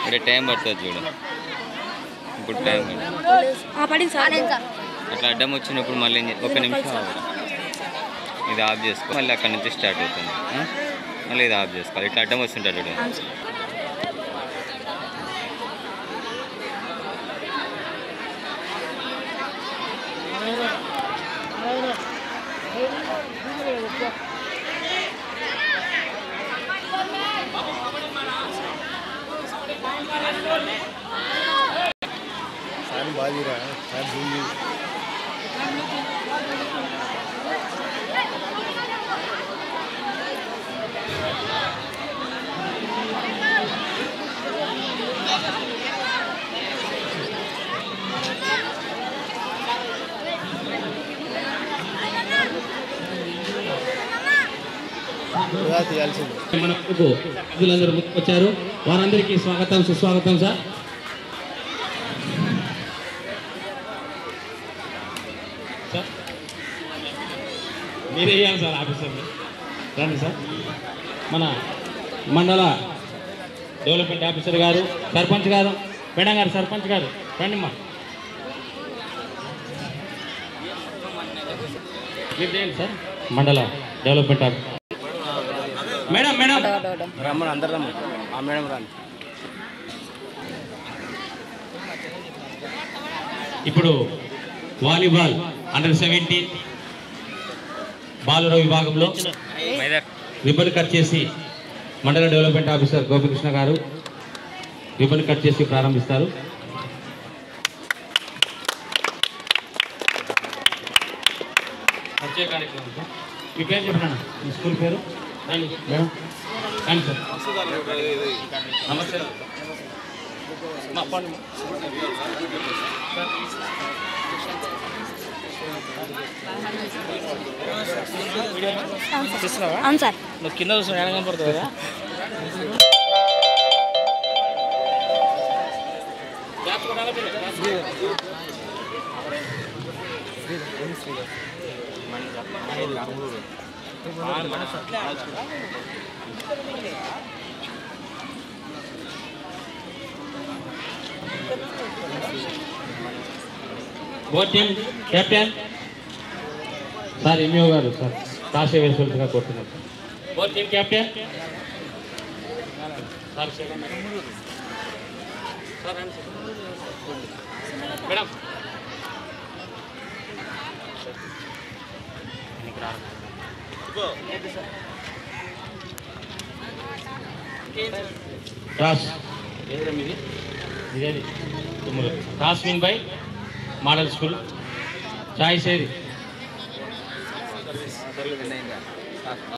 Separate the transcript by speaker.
Speaker 1: ఇక్కడ టైం పడుతుంది చూడు ఇప్పుడు టైం పడుతుంది.
Speaker 2: పడింది సార్
Speaker 1: అట్లా అడ్డం వచ్చినప్పుడు మళ్ళీ ఏం చే- ఒక నిమిషం ఆగురా. ఇది ఆఫ్ చేసుకో మళ్ళీ అక్కడ నుంచి స్టార్ట్ అవుతుంది ఆ? మళ్ళీ ఇది ఆఫ్ చేసుకోవాలి ఇట్లా అడ్డం వస్తుంటాడు చూడు.
Speaker 3: ఫ్యాన్ బాగా ఫ్యాన్ ఉంది ఇలా తీయాల్సింది
Speaker 4: మనకు అతిథులందరూ వచ్చారు వారందరికీ స్వాగతం సుస్వాగతం సార్ సార్ మీరే ఇవ్వాలి సార్ ఆఫీసర్ని రండి సార్ మన మండల డెవలప్మెంట్ ఆఫీసర్ గారు సర్పంచ్ గారు మేడం గారు సర్పంచ్ గారు రండి మా మీరు చేయండి సార్ మండల డెవలప్మెంట్ ఆఫీసర్ మేడం మేడం
Speaker 3: రమ్మని అందరు రమ్మని ఆ మేడం రాని
Speaker 4: ఇప్పుడు వాలీబాల్ అండర్ సెవెంటీన్ బాలుర విభాగంలో రిబ్బన్ కట్ చేసి మండల డెవలప్మెంట్ ఆఫీసర్ గోపికృష్ణ గారు రిబ్బన్ కట్ చేసి ప్రారంభిస్తారు పరిచయ కార్యక్రమం సార్ మీ పేరు చెప్పండి మీ స్కూల్ పేరు రండి మేడం రండి సార్ నమస్తే మా పండు
Speaker 2: అవును సార్
Speaker 4: నువ్వు కింద చూసిన ఎలా కనపడుతుంది కదా board team captain sir MEO గారు సార్ కాశీ వేసులుగా కొడుతున్నారు board team captain sir second sir రండి సార్. మేడం రాస్ ఏదిరా మీది ఇదేది తుమ్ములు రాస్మిన్ బై మోడల్ స్కూల్ చాయిస్ ఏది